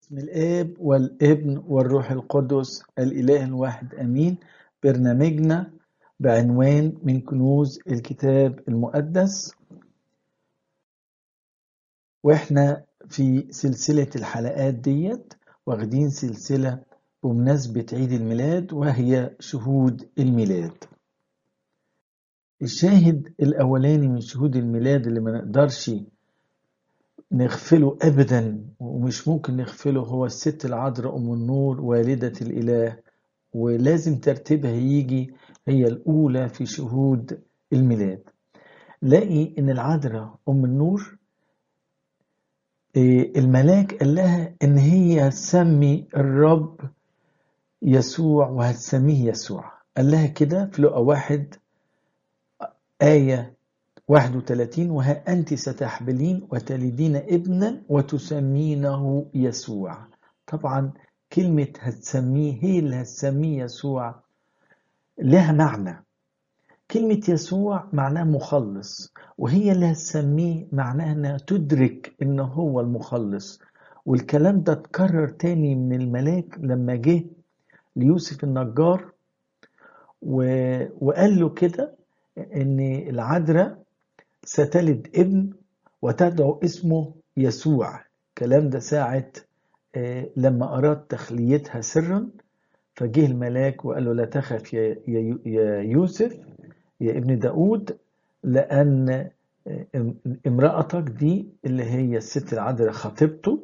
باسم الآب والابن والروح القدس الإله الواحد أمين برنامجنا بعنوان من كنوز الكتاب المقدس وإحنا في سلسلة الحلقات ديت واخدين سلسلة بمناسبة عيد الميلاد وهي شهود الميلاد الشاهد الأولاني من شهود الميلاد اللي ما نقدرش نغفله أبدا ومش ممكن نغفله هو الست العذراء أم النور والدة الإله ولازم ترتيبها يجي هي الأولى في شهود الميلاد لاقي إن العذراء أم النور الملاك قال لها إن هي هتسمي الرب يسوع وهتسميه يسوع قال لها كده في لقا واحد آية 31 وها أنت ستحبلين وتلدين ابنا وتسمينه يسوع طبعا كلمة هتسميه هي اللي هتسميه يسوع لها معنى كلمة يسوع معناها مخلص وهي اللي هتسميه معناها انها تدرك ان هو المخلص والكلام ده اتكرر تاني من الملاك لما جه ليوسف النجار و... وقال له كده ان العذراء ستلد ابن وتدعو اسمه يسوع الكلام ده ساعة لما أراد تخليتها سرا فجه الملاك وقال له لا تخف يا, يا يوسف يا ابن داود لأن امرأتك دي اللي هي الست العذراء خطيبته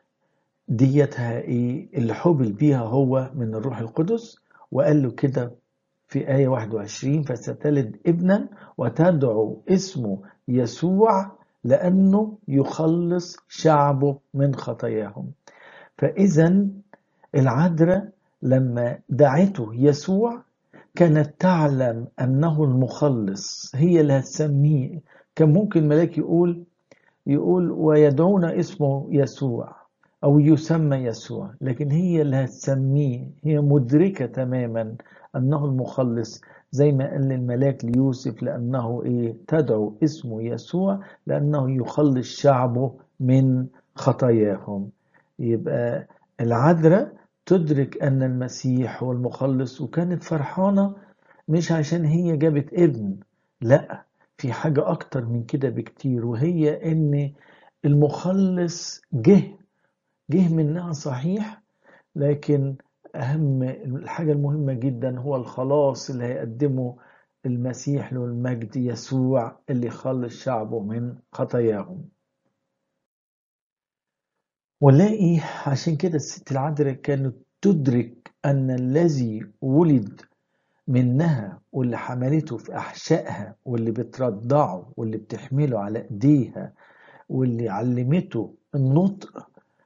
ديتها ايه اللي حبل بيها هو من الروح القدس وقال له كده في آية 21 فستلد ابنا وتدعو اسمه يسوع لأنه يخلص شعبه من خطاياهم فإذا العذراء لما دعته يسوع كانت تعلم أنه المخلص هي اللي هتسميه كان ممكن ملاك يقول يقول ويدعون اسمه يسوع أو يسمى يسوع لكن هي اللي هتسميه هي مدركة تماما أنه المخلص زي ما قال الملاك ليوسف لأنه إيه تدعو اسمه يسوع لأنه يخلص شعبه من خطاياهم يبقى العذراء تدرك أن المسيح هو المخلص وكانت فرحانة مش عشان هي جابت ابن لا في حاجة أكتر من كده بكتير وهي أن المخلص جه جه منها صحيح لكن أهم الحاجة المهمة جدا هو الخلاص اللي هيقدمه المسيح له المجد يسوع اللي يخلص شعبه من خطاياهم ولاقي عشان كده الست العذراء كانت تدرك أن الذي ولد منها واللي حملته في أحشائها واللي بترضعه واللي بتحمله على إيديها واللي علمته النطق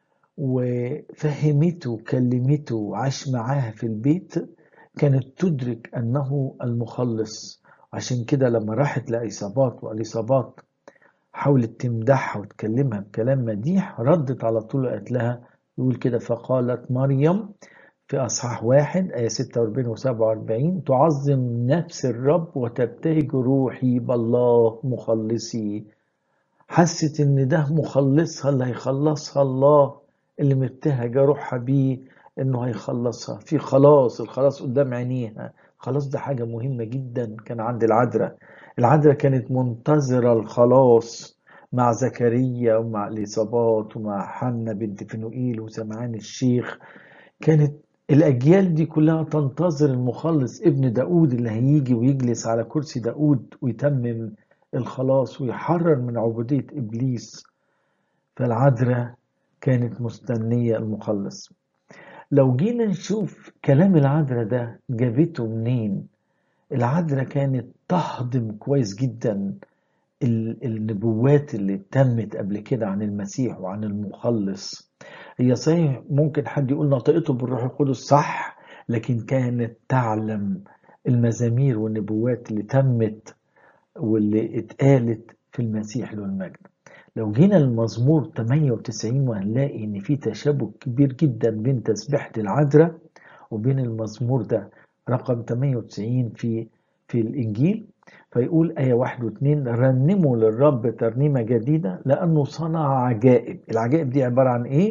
وفهمته وكلمته وعاش معاها في البيت كانت تدرك أنه المخلص عشان كده لما راحت لإصابات وإصابات حاولت تمدحها وتكلمها بكلام مديح ردت على طول قالت لها يقول كده فقالت مريم في أصحاح واحد آية 46 و 47 تعظم نفس الرب وتبتهج روحي بالله مخلصي حست إن ده مخلصها اللي هيخلصها الله اللي مبتهجة روحها بيه إنه هيخلصها في خلاص الخلاص قدام عينيها خلاص ده حاجة مهمة جدا كان عند العذراء العذراء كانت منتظرة الخلاص مع زكريا ومع اليصابات ومع حنة بنت فنوئيل وسمعان الشيخ كانت الأجيال دي كلها تنتظر المخلص ابن داود اللي هيجي ويجلس على كرسي داود ويتمم الخلاص ويحرر من عبودية إبليس فالعذراء كانت مستنية المخلص لو جينا نشوف كلام العذراء ده جابته منين العذراء كانت تهضم كويس جدا النبوات اللي تمت قبل كده عن المسيح وعن المخلص هي صحيح ممكن حد يقول نطقته بالروح القدس صح لكن كانت تعلم المزامير والنبوات اللي تمت واللي اتقالت في المسيح له المجد لو جينا للمزمور 98 وهنلاقي ان في تشابه كبير جدا بين تسبيحة العذراء وبين المزمور ده رقم 98 في في الانجيل فيقول آية واحد واثنين رنموا للرب ترنيمة جديدة لأنه صنع عجائب العجائب دي عبارة عن إيه؟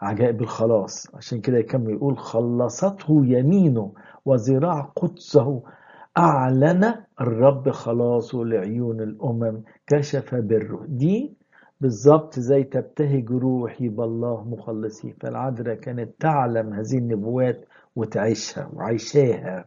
عجائب الخلاص عشان كده يكمل يقول خلصته يمينه وذراع قدسه أعلن الرب خلاصه لعيون الأمم كشف بره دي بالظبط زي تبتهج روحي بالله مخلصي فالعذراء كانت تعلم هذه النبوات وتعيشها وعيشاها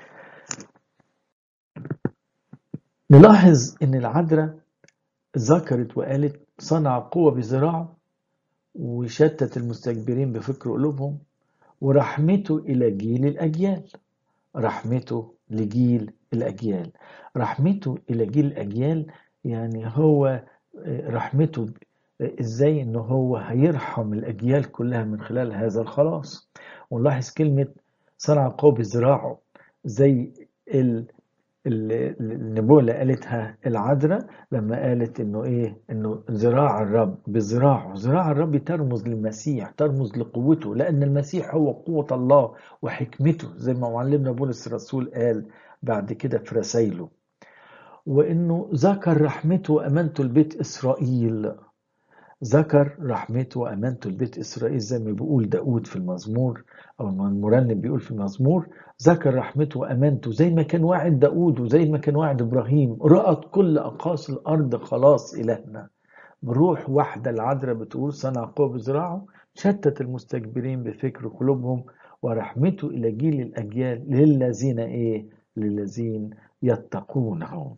نلاحظ ان العذراء ذكرت وقالت صنع قوة بذراعه وشتت المستكبرين بفكر قلوبهم ورحمته إلى جيل الأجيال رحمته لجيل الأجيال رحمته إلى جيل الأجيال يعني هو رحمته إزاي إنه هو هيرحم الأجيال كلها من خلال هذا الخلاص ونلاحظ كلمة صنع قوة بذراعه زي ال النبوة اللي قالتها العذراء لما قالت انه ايه انه ذراع الرب بذراعه ذراع الرب ترمز للمسيح ترمز لقوته لان المسيح هو قوة الله وحكمته زي ما معلمنا بولس الرسول قال بعد كده في رسائله وانه ذكر رحمته وامانته لبيت اسرائيل ذكر رحمته وامانته لبيت اسرائيل زي ما بيقول داود في المزمور او المرنم بيقول في المزمور ذكر رحمته وامانته زي ما كان واعد داود وزي ما كان واعد ابراهيم رأت كل اقاصي الارض خلاص الهنا بروح واحدة العذراء بتقول صنع قوة بذراعه شتت المستكبرين بفكر قلوبهم ورحمته إلى جيل الأجيال للذين إيه؟ للذين يتقونه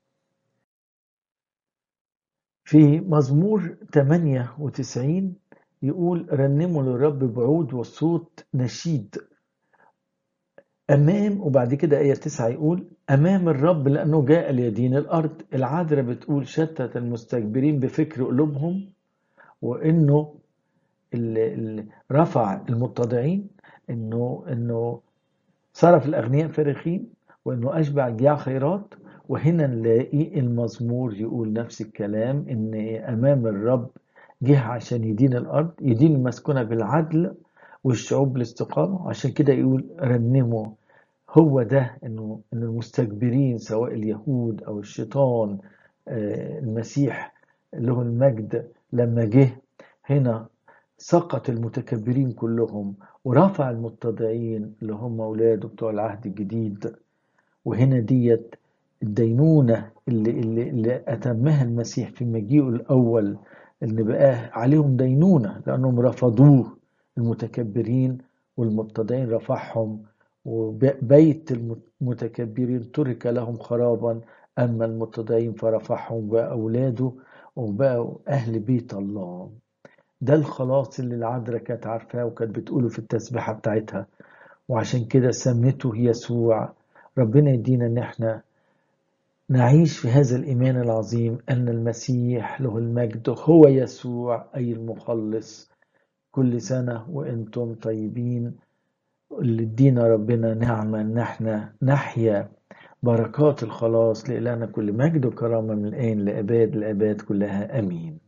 في مزمور 98 يقول رنموا للرب بعود وصوت نشيد أمام وبعد كده آية 9 يقول أمام الرب لأنه جاء ليدين الأرض العذراء بتقول شتت المستكبرين بفكر قلوبهم وإنه اللي رفع المتضعين إنه إنه صرف الأغنياء فرحين وإنه أشبع الجياع خيرات وهنا نلاقي المزمور يقول نفس الكلام إن أمام الرب جه عشان يدين الأرض يدين المسكونة بالعدل والشعوب بالاستقامة عشان كده يقول رنموا هو ده انه ان المستكبرين سواء اليهود او الشيطان المسيح له المجد لما جه هنا سقط المتكبرين كلهم ورفع المتضعين اللي هم اولاده بتوع العهد الجديد وهنا ديت الدينونة اللي, اللي, اللي أتمها المسيح في مجيئه الأول اللي بقى عليهم دينونة لأنهم رفضوه المتكبرين والمتضعين رفعهم وبيت المتكبرين ترك لهم خرابا أما المتضعين فرفعهم وأولاده وبقوا أهل بيت الله ده الخلاص اللي العذراء كانت عارفاه وكانت بتقوله في التسبيحة بتاعتها وعشان كده سمته يسوع ربنا يدينا ان احنا نعيش في هذا الإيمان العظيم أن المسيح له المجد هو يسوع أي المخلص كل سنة وأنتم طيبين اللي ادينا ربنا نعمة ان احنا نحيا بركات الخلاص لإلهنا كل مجد وكرامة من الآن لأباد الأباد كلها أمين